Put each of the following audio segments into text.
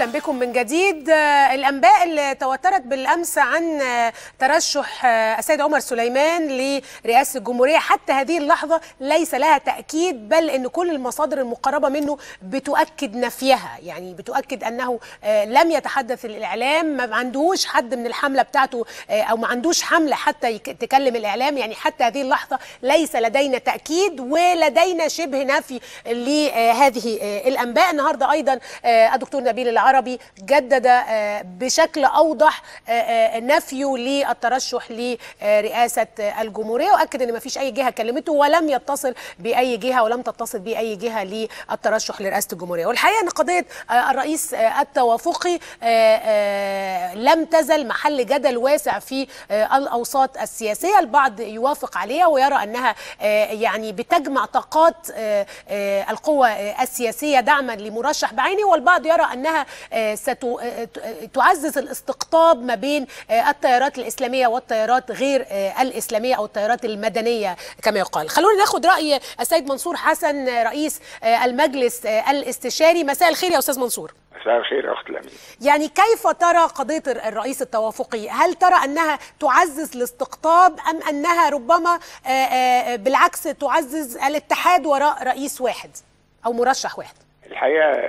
اهلا بكم من جديد آه، الانباء اللي تواترت بالامس عن آه، ترشح آه، السيد عمر سليمان لرئاسه الجمهوريه حتى هذه اللحظه ليس لها تاكيد بل ان كل المصادر المقربه منه بتؤكد نفيها يعني بتؤكد انه آه، لم يتحدث الاعلام ما عندهوش حد من الحمله بتاعته آه، او ما عندوش حمله حتى يك- تكلم الاعلام يعني حتى هذه اللحظه ليس لدينا تاكيد ولدينا شبه نفي لهذه آه، الانباء النهارده ايضا آه، الدكتور نبيل العربي جدد آه، بشكل اوضح آه، آه، نفيه للترشح لرئاسه آه، الجمهوريه واكد ان ما فيش اي جهه كلمته ولم يتصل باي جهه ولم تتصل باي جهه للترشح لرئاسه الجمهوريه والحقيقه ان قضيه آه، الرئيس آه، التوافقي آه، آه، لم تزل محل جدل واسع في آه، الاوساط السياسيه البعض يوافق عليها ويرى انها آه، يعني بتجمع طاقات آه، آه، القوى آه، السياسيه دعما لمرشح بعينه والبعض يرى انها آه، ستو- آه، ت- آه، تعزز الاستقطاب ما بين آه، التيارات الاسلاميه والتيارات غير آه، الاسلاميه او التيارات المدنيه كما يقال خلونا ناخد راي السيد منصور حسن آه، رئيس آه، المجلس آه، الاستشاري مساء الخير يا استاذ منصور مساء الخير يا اخت الامين يعني كيف ترى قضية الرئيس التوافقي هل ترى أنها تعزز الاستقطاب أم أنها ربما آه، آه، بالعكس تعزز الاتحاد وراء رئيس واحد أو مرشح واحد الحقيقه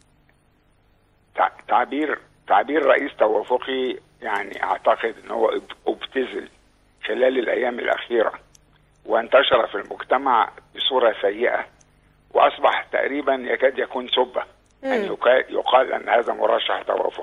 تع- تعبير تعبير رئيس توافقي يعني اعتقد ان هو اب- ابتذل خلال الايام الاخيره وانتشر في المجتمع بصوره سيئه واصبح تقريبا يكاد يكون سبه ان يقال, يقال ان هذا مرشح توافقي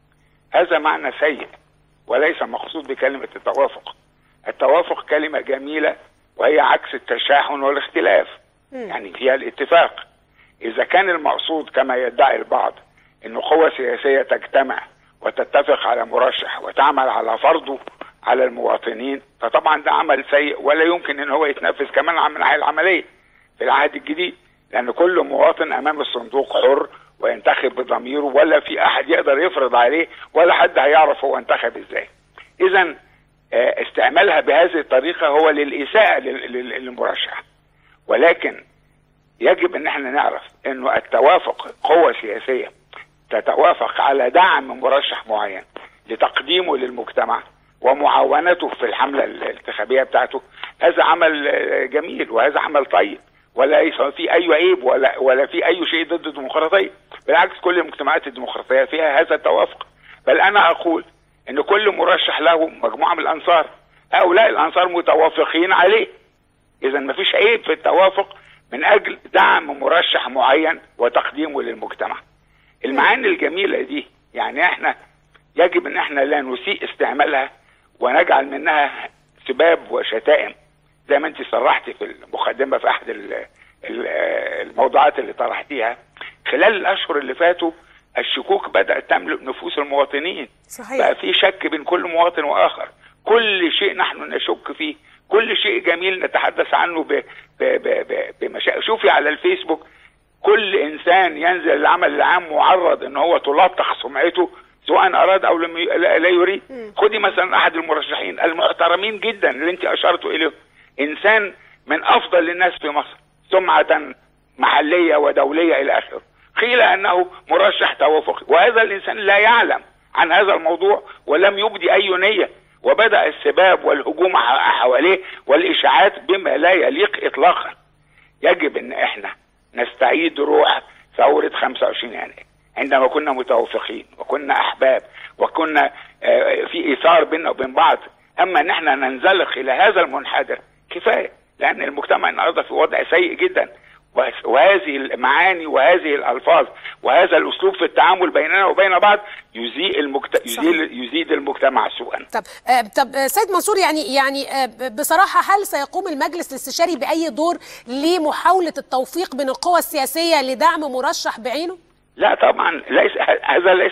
هذا معنى سيء وليس مقصود بكلمه التوافق التوافق كلمه جميله وهي عكس التشاحن والاختلاف يعني فيها الاتفاق إذا كان المقصود كما يدعي البعض أن قوى سياسية تجتمع وتتفق على مرشح وتعمل على فرضه على المواطنين فطبعا ده عمل سيء ولا يمكن ان هو يتنفذ كمان من الناحيه العمليه في العهد الجديد لان كل مواطن امام الصندوق حر وينتخب بضميره ولا في احد يقدر يفرض عليه ولا حد هيعرف هو انتخب ازاي اذا آه، استعمالها بهذه الطريقه هو للاساءه لل- لل- للمرشح ولكن يجب ان احنا نعرف انه التوافق قوة سياسية تتوافق على دعم مرشح معين لتقديمه للمجتمع ومعاونته في الحملة الانتخابية بتاعته هذا عمل آه، جميل وهذا عمل طيب ولا ليس في اي عيب ولا ولا في اي شيء ضد الديمقراطية بالعكس كل المجتمعات الديمقراطية فيها هذا التوافق بل انا اقول ان كل مرشح له مجموعة من الانصار هؤلاء الانصار متوافقين عليه اذا ما فيش عيب في التوافق من اجل دعم مرشح معين وتقديمه للمجتمع المعاني الجميله دي يعني احنا يجب ان احنا لا نسيء استعمالها ونجعل منها سباب وشتائم زي ما انت صرحتي في المقدمه في احد ال- ال- الموضوعات اللي طرحتيها خلال الاشهر اللي فاتوا الشكوك بدات تملك نفوس المواطنين صحيح. بقى في شك بين كل مواطن واخر كل شيء نحن نشك فيه كل شيء جميل نتحدث عنه ب ب ب ب بمشا... شوفي على الفيسبوك كل انسان ينزل العمل العام معرض ان هو تلطخ سمعته سواء اراد او لم ي... لا لا يريد خدي مثلا احد المرشحين المحترمين جدا اللي انت اشرت اليه انسان من افضل الناس في مصر سمعه محليه ودوليه الى اخره قيل انه مرشح توافقي وهذا الانسان لا يعلم عن هذا الموضوع ولم يبدي اي نيه وبدا السباب والهجوم ح- حواليه والاشاعات بما لا يليق اطلاقا يجب ان احنا نستعيد روح ثورة 25 يناير عندما كنا متوافقين وكنا احباب وكنا آه، في ايثار بيننا وبين بعض اما ان احنا ننزلق الى هذا المنحدر كفايه لان المجتمع النهارده في وضع سيء جدا وه- وهذه المعاني وهذه الالفاظ وهذا الاسلوب في التعامل بيننا وبين بعض يزيء المجت... يزيل يزيد المجتمع سوءا طب آه، طب آه، سيد منصور يعني يعني آه، ب- بصراحة هل سيقوم المجلس الاستشاري بأي دور لمحاولة التوفيق بين القوى السياسية لدعم مرشح بعينه؟ لا طبعا ليس هذا ليس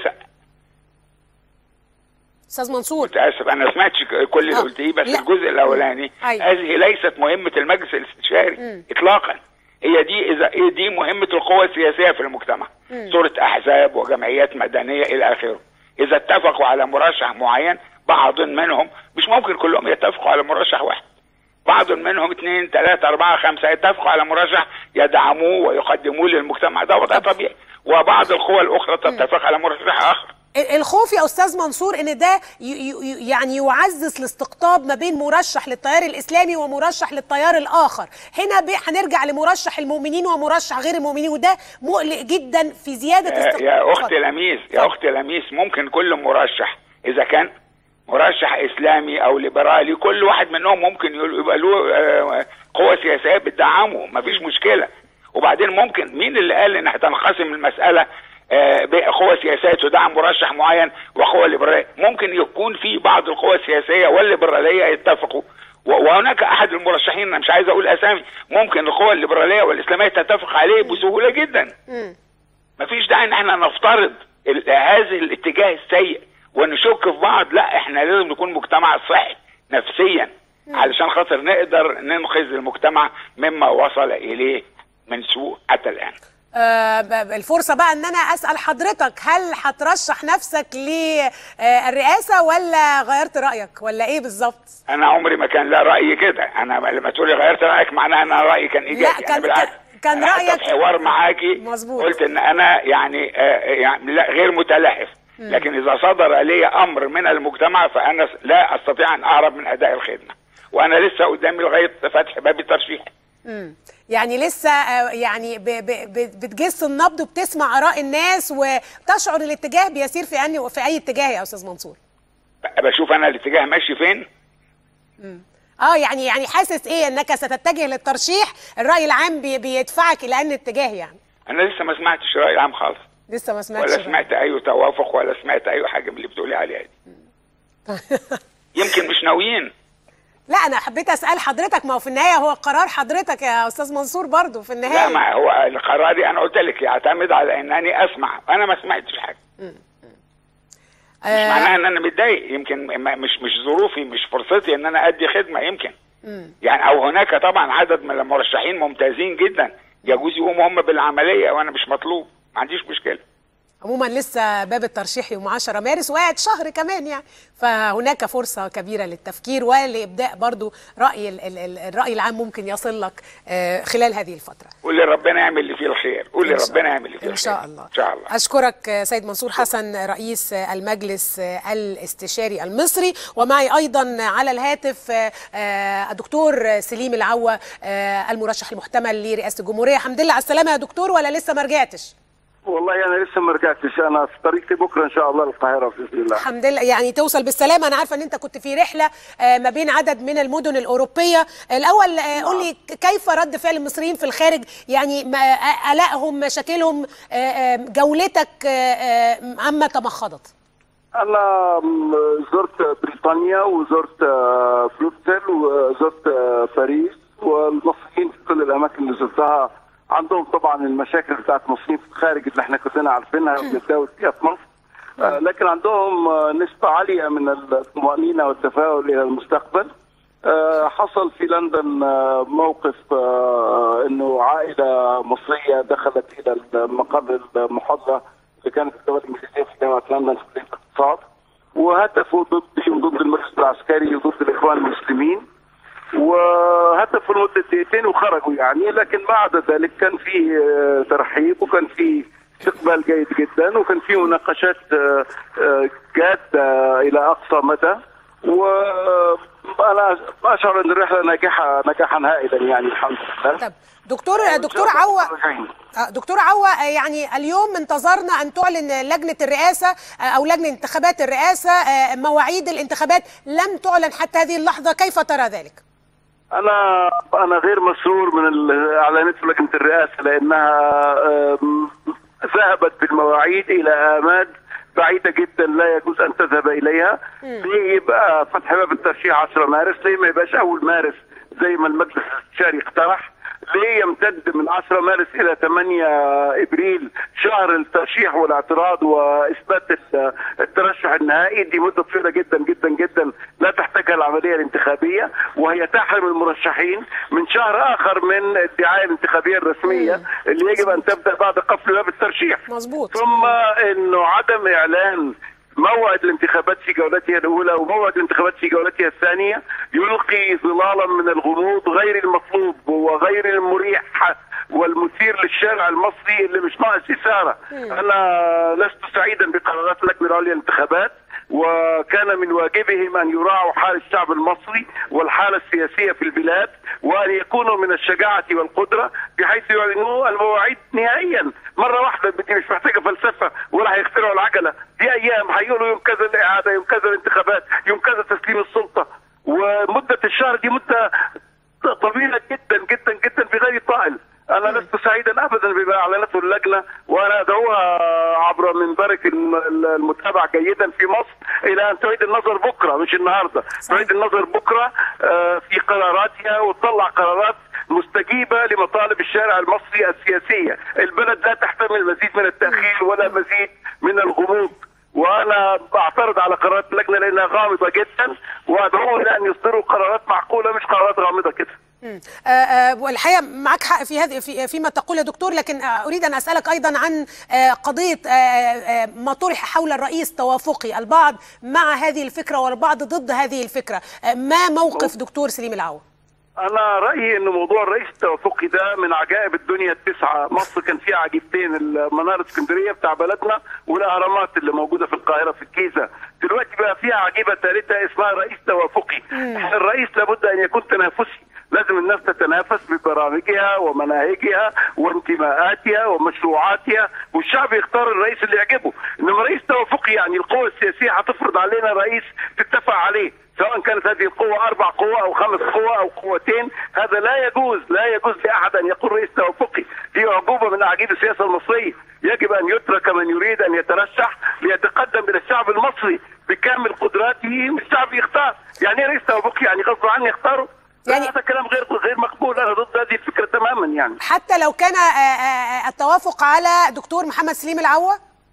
أستاذ منصور متاسف انا ما سمعتش كل اللي آه. قلتيه بس لا. الجزء الاولاني أيوة. هذه ليست مهمه المجلس الاستشاري اطلاقا هي دي اذا هي دي مهمه القوى السياسيه في المجتمع صوره احزاب وجمعيات مدنيه الى اخره اذا اتفقوا على مرشح معين بعض منهم مش ممكن كلهم يتفقوا على مرشح واحد بعض منهم اثنين ثلاثة أربعة خمسة يتفقوا على مرشح يدعموه ويقدموه للمجتمع ده وضع طبيعي وبعض القوى الاخرى تتفق على مرشح اخر الخوف يا استاذ منصور ان ده ي- ي- يعني يعزز الاستقطاب ما بين مرشح للتيار الاسلامي ومرشح للتيار الاخر هنا ب- هنرجع لمرشح المؤمنين ومرشح غير المؤمنين وده مقلق جدا في زياده آه، استقطاب يا اخت لميس يا اخت لميس ممكن كل مرشح اذا كان مرشح اسلامي او ليبرالي كل واحد منهم ممكن يل- يبقى له آه، قوة سياسية بتدعمه مفيش مشكلة وبعدين ممكن مين اللي قال ان هتنقسم المسألة آه، بقوة سياسية تدعم مرشح معين وقوة ليبرالية ممكن يكون في بعض القوى السياسية والليبرالية يتفقوا و- وهناك احد المرشحين انا مش عايز اقول اسامي ممكن القوى الليبرالية والاسلامية تتفق عليه بسهولة جدا مفيش داعي ان احنا نفترض ال- هذا الاتجاه السيء ونشك في بعض لا احنا لازم نكون مجتمع صحي نفسيا علشان خاطر نقدر ننقذ المجتمع مما وصل اليه من سوء حتى الان آه، ب- الفرصه بقى ان انا اسال حضرتك هل هترشح نفسك للرئاسه ولا غيرت رايك ولا ايه بالظبط انا عمري ما كان لا رايي كده انا لما تقولي غيرت رايك معناها ان رايي كان ايجابي لا، أنا كان- بالعكس. كان أنا حتى رأيك- في حوار معاكي مظبوط. قلت ان انا يعني, آه يعني لا غير متلهف لكن اذا صدر لي امر من المجتمع فانا لا استطيع ان اهرب من اداء الخدمه وانا لسه قدامي لغايه فتح باب الترشيح مم. يعني لسه آه، يعني ب- ب- ب- بتجس النبض وبتسمع اراء الناس وتشعر الاتجاه بيسير في اني في اي اتجاه يا استاذ منصور بشوف انا الاتجاه ماشي فين اه يعني يعني حاسس ايه انك ستتجه للترشيح الراي العام بي بيدفعك الى ان اتجاه يعني انا لسه ما سمعتش الراي العام خالص لسه ما سمعتش ولا سمعت اي توافق ولا سمعت اي حاجه من اللي بتقولي عليها دي يمكن مش ناويين لا انا حبيت اسال حضرتك ما هو في النهايه هو قرار حضرتك يا استاذ منصور برضو في النهايه لا ما هو القراري انا قلت لك يعتمد على انني اسمع انا ما سمعتش حاجه مش آه معناها ان انا متضايق يمكن ما- مش مش ظروفي مش فرصتي ان انا ادي خدمه يمكن يعني او هناك طبعا عدد من المرشحين ممتازين جدا يجوز يقوموا هم بالعمليه وانا مش مطلوب ما عنديش مشكله عموما لسه باب الترشيح يوم 10 مارس وقعد شهر كمان يعني فهناك فرصة كبيرة للتفكير ولإبداء برضو رأي ال- ال- ال- الرأي العام ممكن يصل لك آه، خلال هذه الفترة قول لي ربنا يعمل اللي فيه الخير قول لي إن شاء ربنا الله. يعمل اللي فيه إن الخير شاء الله ان شاء الله أشكرك آه، سيد منصور حسن رئيس آه، المجلس آه، الاستشاري المصري ومعي أيضا على الهاتف آه، آه، الدكتور سليم العوة آه، المرشح المحتمل لرئاسة الجمهورية الحمد لله على السلامة يا دكتور ولا لسه ما رجعتش والله انا لسه ما رجعتش انا في طريقتي بكره ان شاء الله للقاهره باذن الله الحمد لله يعني توصل بالسلامة أنا عارفة أن أنت كنت في رحلة آه، ما بين عدد من المدن الأوروبية الأول آه، قول لي كيف رد فعل المصريين في الخارج يعني ما- آه، قلقهم مشاكلهم آه، آه، جولتك آه، آه، عما تمخضت انا م- زرت بريطانيا وزرت آه، بروكسل وزرت آه، باريس والمصريين في كل الاماكن اللي زرتها عندهم طبعا المشاكل بتاعت المصريين في الخارج اللي احنا كلنا عارفينها وبنتداول فيها في مصر آه، لكن عندهم آه، نسبة عالية من الطمأنينة والتفاؤل إلى المستقبل آه، حصل في لندن آه، موقف آه، انه عائله مصريه دخلت الى مقر المحاضره اللي كانت في الدول الانجليزيه في جامعه لندن في كليه الاقتصاد وهتفوا ضدي وضد المجلس العسكري وضد الاخوان المسلمين وهتفوا لمده دقيقتين وخرجوا يعني لكن بعد ذلك كان في آه، ترحيب وكان في استقبال جيد جدا وكان في مناقشات آه، آه، جاده الى اقصى مدى وانا اشعر ان الرحله ناجحه نجاحا هائلا يعني الحمد لله طب دكتور دكتور عوة آه، دكتور عوة آه، يعني اليوم انتظرنا أن تعلن لجنة الرئاسة آه، أو لجنة انتخابات الرئاسة آه، مواعيد الانتخابات لم تعلن حتى هذه اللحظة كيف ترى ذلك؟ انا انا غير مسرور من الاعلانات في لجنه الرئاسه لانها آم، ذهبت بالمواعيد الى اماد بعيده جدا لا يجوز ان تذهب اليها ليه يبقى فتح باب الترشيح 10 مارس ليه ما يبقاش اول مارس زي ما المجلس الاستشاري اقترح ليه يمتد من 10 مارس الى 8 ابريل شهر الترشيح والاعتراض واثبات ال- الترشح النهائي دي مده طويله جدا جدا جدا لا تحتاجها العمليه الانتخابيه وهي تحرم المرشحين من شهر اخر من الدعايه الانتخابيه الرسميه اللي يجب ان تبدا بعد قفل باب الترشيح مظبوط ثم انه عدم اعلان موعد الانتخابات في جولتها الاولى وموعد الانتخابات في جولتها الثانيه يلقي ظلالا من الغموض غير المطلوب وغير المريح والمثير للشارع المصري اللي مش ناقص اثاره انا لست سعيدا بقرارات اللجنه العليا للانتخابات وكان من واجبهم ان يراعوا حال الشعب المصري والحاله السياسيه في البلاد وان يكونوا من الشجاعه والقدره بحيث يعلنوا المواعيد نهائيا مره واحده دي مش محتاجه فلسفه ولا هيخترعوا العجله دي ايام هيقولوا يوم كذا الاعاده يوم كذا الانتخابات يوم كذا تسليم السلطه ومده الشهر دي مده طويله جدا جدا جدا في غير طائل انا لست سعيدا ابدا بما اعلنته اللجنه وانا ادعوها عبر منبرك المتابع جيدا في مصر الى ان تعيد النظر بكره مش النهارده تعيد النظر بكره في قراراتها وتطلع قرارات مستجيبه لمطالب الشارع المصري السياسيه، البلد لا تحتمل مزيد من التاخير ولا مزيد من الغموض وانا بعترض على قرارات اللجنه لانها غامضه جدا وادعوهم الى ان يصدروا قرارات معقوله مش قرارات غامضه كده. آه آه والحقيقه معك حق في هذه في فيما تقول يا دكتور لكن آه اريد ان اسالك ايضا عن قضيه ما طرح حول الرئيس توافقي البعض مع هذه الفكره والبعض ضد هذه الفكره ما موقف دكتور سليم العوا انا رايي ان موضوع الرئيس التوافقي ده من عجائب الدنيا التسعه مصر كان فيها عجيبتين مناره اسكندريه بتاع بلدنا والاهرامات اللي موجوده في القاهره في الجيزه دلوقتي بقى فيها عجيبه ثالثه اسمها رئيس توافقي الرئيس لابد ان يكون تنافسي لازم الناس تتنافس ببرامجها ومناهجها وانتماءاتها ومشروعاتها والشعب يختار الرئيس اللي يعجبه انما رئيس توافقي يعني القوى السياسيه هتفرض علينا رئيس تتفق عليه سواء كانت هذه القوة أربع قوى أو خمس قوى أو قوتين هذا لا يجوز لا يجوز لأحد أن يقول رئيس توافقي دي عقوبة من أعاجيب السياسة المصرية يجب أن يترك من يريد أن يترشح ليتقدم إلى الشعب المصري بكامل قدراته والشعب يختار يعني ايه رئيس توافقي يعني غصب عني يختاره يعني هذا كلام غير غير مقبول انا ضد هذه الفكره تماما يعني حتى لو كان التوافق على دكتور محمد سليم العوا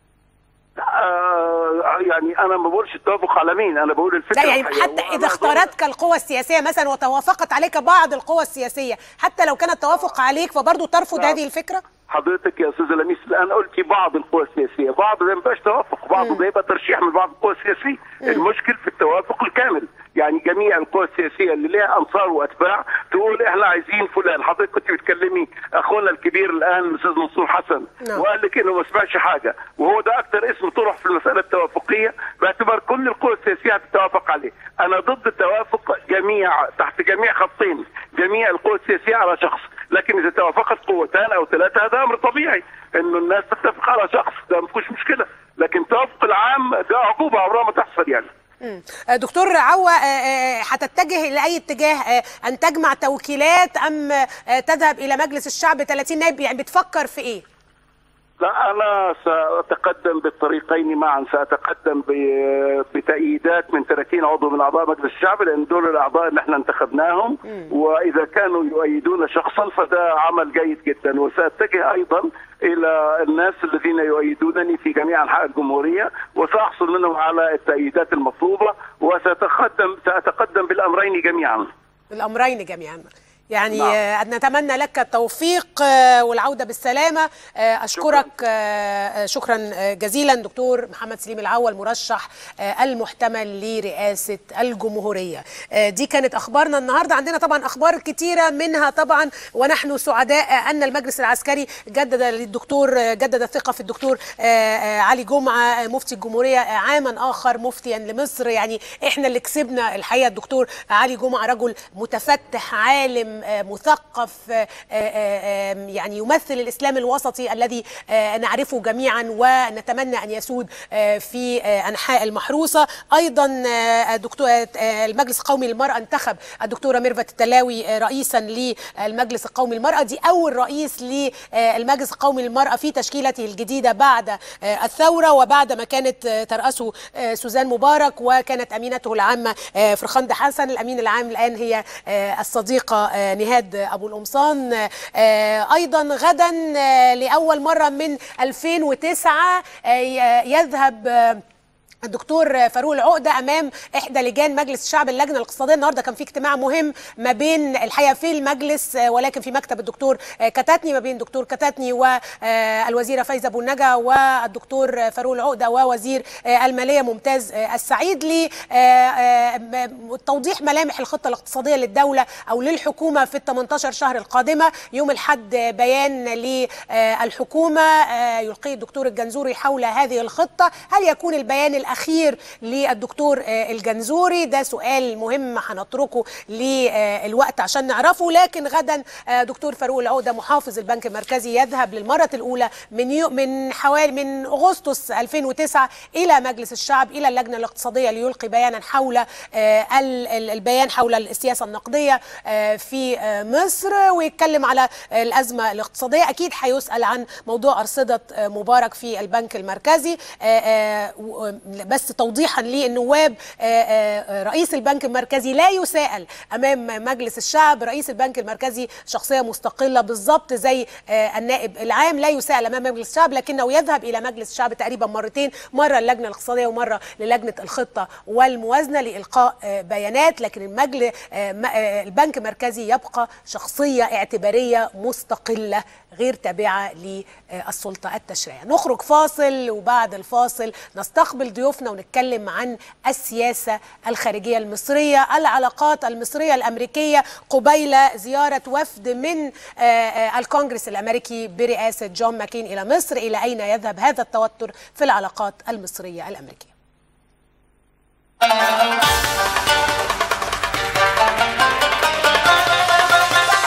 آه يعني انا ما بقولش التوافق على مين انا بقول الفكره لا يعني حتى اذا اختارتك القوى السياسيه مثلا وتوافقت عليك بعض القوى السياسيه حتى لو كان التوافق عليك فبرضه ترفض لا. هذه الفكره حضرتك يا استاذه لميس الان قلتي بعض القوى السياسيه بعض ما يبقاش توافق بعض ده يبقى ترشيح من بعض القوى السياسيه المشكل في التوافق الكامل يعني جميع القوى السياسيه اللي لها انصار واتباع تقول احنا عايزين فلان حضرتك كنت بتكلمي اخونا الكبير الان الاستاذ منصور حسن نعم. وقال لك انه ما سمعش حاجه وهو ده اكثر اسم طرح في المساله التوافقيه باعتبار كل القوى السياسيه هتتوافق عليه انا ضد التوافق جميع تحت جميع خطين جميع القوى السياسيه على شخص لكن اذا توافقت قوتان او ثلاثه هذا امر طبيعي انه الناس تتفق على شخص ده ما فيهوش مشكله لكن التوافق العام ده عقوبه عمرها ما تحصل يعني دكتور عوا هتتجه الى اي اتجاه ان تجمع توكيلات ام تذهب الى مجلس الشعب 30 نائب يعني بتفكر في ايه؟ لا انا ساتقدم بالطريقين معا ساتقدم بتأييدات من 30 عضو من اعضاء مجلس الشعب لان دول الاعضاء اللي احنا انتخبناهم واذا كانوا يؤيدون شخصا فده عمل جيد جدا وساتجه ايضا الى الناس الذين يؤيدونني في جميع انحاء الجمهوريه وساحصل منهم على التأييدات المطلوبه وساتقدم ساتقدم بالامرين جميعا. الامرين جميعا. يعني نعم. نتمنى لك التوفيق والعودة بالسلامة أشكرك شكرا, شكرا جزيلا دكتور محمد سليم العوا المرشح المحتمل لرئاسة الجمهورية دي كانت أخبارنا النهاردة عندنا طبعا أخبار كتيرة منها طبعا ونحن سعداء أن المجلس العسكري جدد للدكتور جدد الثقة في الدكتور علي جمعة مفتي الجمهورية عاما آخر مفتيا لمصر يعني إحنا اللي كسبنا الحقيقة الدكتور علي جمعة رجل متفتح عالم مثقف يعني يمثل الاسلام الوسطي الذي نعرفه جميعا ونتمنى ان يسود في انحاء المحروسه ايضا دكتور المجلس القومي للمراه انتخب الدكتوره ميرفت التلاوي رئيسا للمجلس القومي للمراه دي اول رئيس للمجلس القومي للمراه في تشكيلته الجديده بعد الثوره وبعد ما كانت تراسه سوزان مبارك وكانت امينته العامه فرخند حسن الامين العام الان هي الصديقه نهاد ابو القمصان ايضا غدا لاول مره من 2009 يذهب الدكتور فاروق العقده امام احدى لجان مجلس الشعب اللجنه الاقتصاديه النهارده كان في اجتماع مهم ما بين الحقيقه في المجلس ولكن في مكتب الدكتور كتاتني ما بين الدكتور كتاتني والوزيره فايزه ابو النجا والدكتور فاروق العقده ووزير الماليه ممتاز السعيد لتوضيح ملامح الخطه الاقتصاديه للدوله او للحكومه في ال 18 شهر القادمه يوم الاحد بيان للحكومه يلقيه الدكتور الجنزوري حول هذه الخطه هل يكون البيان الاخير للدكتور الجنزوري ده سؤال مهم هنتركه للوقت عشان نعرفه لكن غدا دكتور فاروق العقده محافظ البنك المركزي يذهب للمره الاولى من يو من حوالي من اغسطس 2009 الى مجلس الشعب الى اللجنه الاقتصاديه ليلقي بيانا حول البيان حول السياسه النقديه في مصر ويتكلم على الازمه الاقتصاديه اكيد هيسال عن موضوع ارصده مبارك في البنك المركزي بس توضيحا للنواب رئيس البنك المركزي لا يساءل امام مجلس الشعب رئيس البنك المركزي شخصيه مستقله بالضبط زي النائب العام لا يساءل امام مجلس الشعب لكنه يذهب الى مجلس الشعب تقريبا مرتين مره اللجنه الاقتصاديه ومره للجنه الخطه والموازنه لالقاء بيانات لكن المجلس البنك المركزي يبقى شخصيه اعتباريه مستقله غير تابعه للسلطه التشريعيه نخرج فاصل وبعد الفاصل نستقبل ضيوفنا ونتكلم عن السياسه الخارجيه المصريه العلاقات المصريه الامريكيه قبيل زياره وفد من الكونغرس الامريكي برئاسه جون ماكين الى مصر الى اين يذهب هذا التوتر في العلاقات المصريه الامريكيه